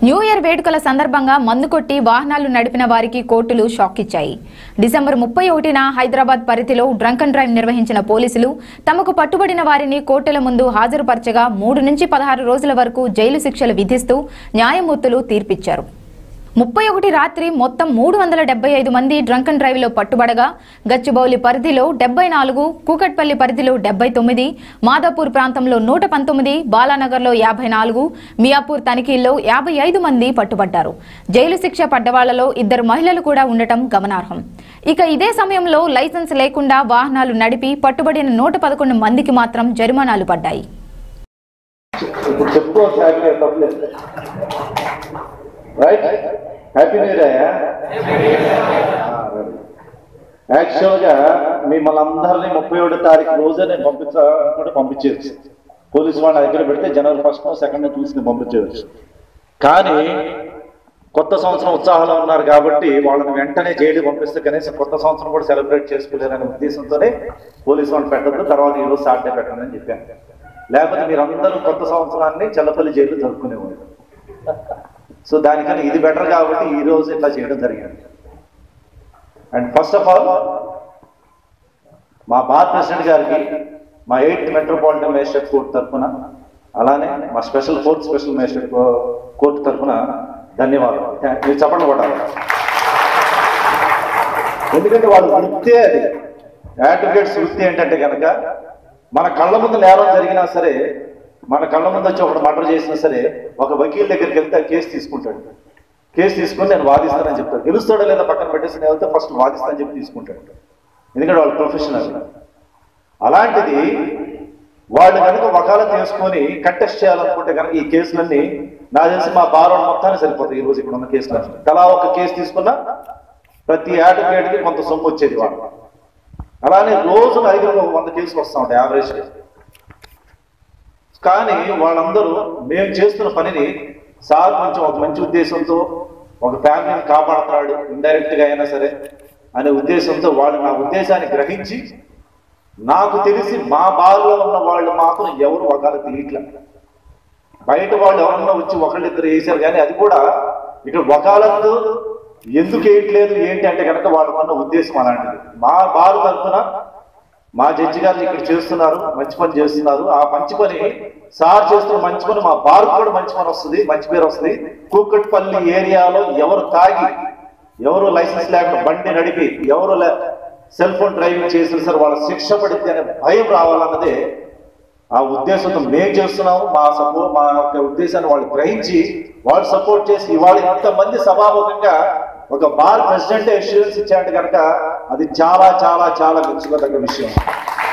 new year వేడుకల సందర్భంగా మందు కొట్టి వాహనాలు నడిపిన వారికి కోర్టులు షాక్ ఇచ్చాయి డిసెంబర్ ముప్పై ఒకటిన హైదరాబాద్ పరిధిలో డ్రంక్ అండ్ డ్రైవ్ నిర్వహించిన పోలీసులు తమకు పట్టుబడిన వారిని కోర్టుల ముందు హాజరుపరచగా మూడు నుంచి పదహారు రోజుల వరకు జైలు శిక్షలు విధిస్తూ న్యాయమూర్తులు తీర్పిచ్చారు ముప్పై ఒకటి రాత్రి మొత్తం మూడు వందల డెబ్బై ఐదు మంది డ్రంక్ అండ్ డ్రైవ్ లో పట్టుబడగా గచ్చిబౌలి పరిధిలో డెబ్బై నాలుగు కూకట్పల్లి పరిధిలో డెబ్బై తొమ్మిది మాదాపూర్ ప్రాంతంలో నూట పంతొమ్మిది బాలానగర్లో యాభై నాలుగు మియాపూర్ తనిఖీల్లో యాభై ఐదు మంది పట్టుబడ్డారు జైలు శిక్ష పడ్డవాళ్లలో ఇద్దరు మహిళలు కూడా ఉండటం గమనార్హం ఇక ఇదే సమయంలో లైసెన్స్ లేకుండా వాహనాలు నడిపి పట్టుబడిన నూట పదకొండు మందికి మాత్రం జరిమానాలు పడ్డాయి ఇప్పుడు చెప్పుకోవచ్చు హ్యాపీ తప్పలేదు రైట్ హ్యాపీ న్యూ ఇయర్ యాక్చువల్గా మిమ్మల్ని అందరినీ ముప్పై ఏడో తారీఖు రోజే నేను పంపించాలనుకుంటే పంపించేది పోలీసు వాళ్ళ దగ్గర పెడితే జనవరి ఫస్ట్ సెకండ్ చూసి నేను పంపించేది కానీ కొత్త సంవత్సరం ఉత్సాహంలో ఉన్నారు కాబట్టి వాళ్ళని వెంటనే జైలు పంపిస్తే కనీసం కొత్త సంవత్సరం కూడా సెలబ్రేట్ చేసుకోలేరనే ఉద్దేశంతోనే పోలీసు వాళ్ళు పెట్టద్దు తర్వాత ఈరోజు సాటర్డే పెట్టండి అని చెప్పాను లేకపోతే మీరు అందరూ కొత్త సంవత్సరాన్ని చల్లపల్లి జైలు జరుపుకునేవాళ్ళు సో దానికన్నా ఇది బెటర్ కాబట్టి ఈ రోజు ఇట్లా చేయడం జరిగింది అండ్ ఫస్ట్ ఆఫ్ ఆల్ మా భారత ప్రెసిడెంట్ గారికి మా ఎయిత్ మెట్రోపాలిటన్ మేజిస్ట్రేట్ కోర్టు తరఫున అలానే మా special court special magistrate court తరఫున ధన్యవాదాలు థా- మీరు చెప్పండి కొట్టాలి ఎందుకంటే వాళ్ళ వృత్తే అది అడ్వకేట్స్ వృత్తి ఏంటంటే కనుక మన కళ్ళ ముందు నేరం జరిగినా సరే మన కళ్ళ ముందు వచ్చి ఒకటి మర్డర్ చేసినా సరే ఒక వకీల్ దగ్గరికి వెళ్తే ఆ కేసు తీసుకుంటాడు కేసు తీసుకుని నేను వాదిస్తానని చెప్తాను గెలుస్తాడో లేదా పక్కన పెట్టేసి నేను వెళ్తే ఫస్ట్ వాదిస్తానని చెప్పి తీసుకుంటాడు ఎందుకంటే వాళ్ళు ప్రొఫెషనల్ అలాంటిది వాళ్ళు కనుక వకాలత్ చేసుకొని కంటెస్ట్ చేయాలనుకుంటే కనుక ఈ కేసులన్నీ నా తెలిసి మా బారో మొత్తాన్ని సరిపోతాయి ఈ రోజు ఇక్కడ ఉన్న కేసులు తలా ఒక కేసు తీసుకున్నా ప్రతి advocate కి కొంత సొమ్ము వచ్చేది వాళ్ళు అలానే రోజు ఐదు వంద కేసులు వస్తూ ఉంటాయి యావరేజ్ కానీ వాళ్ళందరూ మేము చేస్తున్న పనిని సార్ కొంచెం ఒక మంచి ఉద్దేశంతో ఒక ఫ్యామిలీని కాపాడుతున్నాడు ఇండైరెక్ట్ గా అయినా సరే అనే ఉద్దేశంతో వాళ్ళు నా ఉద్దేశాన్ని గ్రహించి నాకు తెలిసి మా బాధలో ఉన్న వాళ్ళు మాత్రం ఎవరు ఒకరు తెలియట్లే బయట వాళ్ళు ఎవరన్నా వచ్చి ఒకళ్ళిద్దరు వేసారు కానీ అది కూడా ఇక్కడ వకాలత్తు ఎందుకు వేయట్లేదు ఏంటి అంటే కనుక వాళ్ళకు ఉన్న ఉద్దేశం అలాంటిది మా బారు తరఫున మా జడ్జి గారు ఇక్కడ చేస్తున్నారు మంచి పని చేస్తున్నారు ఆ మంచి పని సార్ చేస్తున్న మంచి పని మా బార్ కూడా మంచి పని వస్తుంది మంచి పేరు వస్తుంది కూకట్పల్లి ఏరియాలో ఎవరు తాగి ఎవరు లైసెన్స్ లేకుండా బండి నడిపి ఎవరు సెల్ ఫోన్ డ్రైవింగ్ చేసిన సరే వాళ్ళ శిక్ష పడితే అనే భయం రావాలన్నదే ఆ ఉద్దేశంతో మేము చేస్తున్నాము మా సపో మా యొక్క ఉద్దేశాన్ని వాళ్ళు గ్రహించి వాళ్ళు సపోర్ట్ చేసి ఇవాళ ఇంతమంది సభాముఖంగా ఒక బార్ ప్రెసిడెంట్ ఇన్సూరెన్స్ ఇచ్చాడు కనుక అది చాలా చాలా చాలా మెచ్చుకోదగ్గ విషయం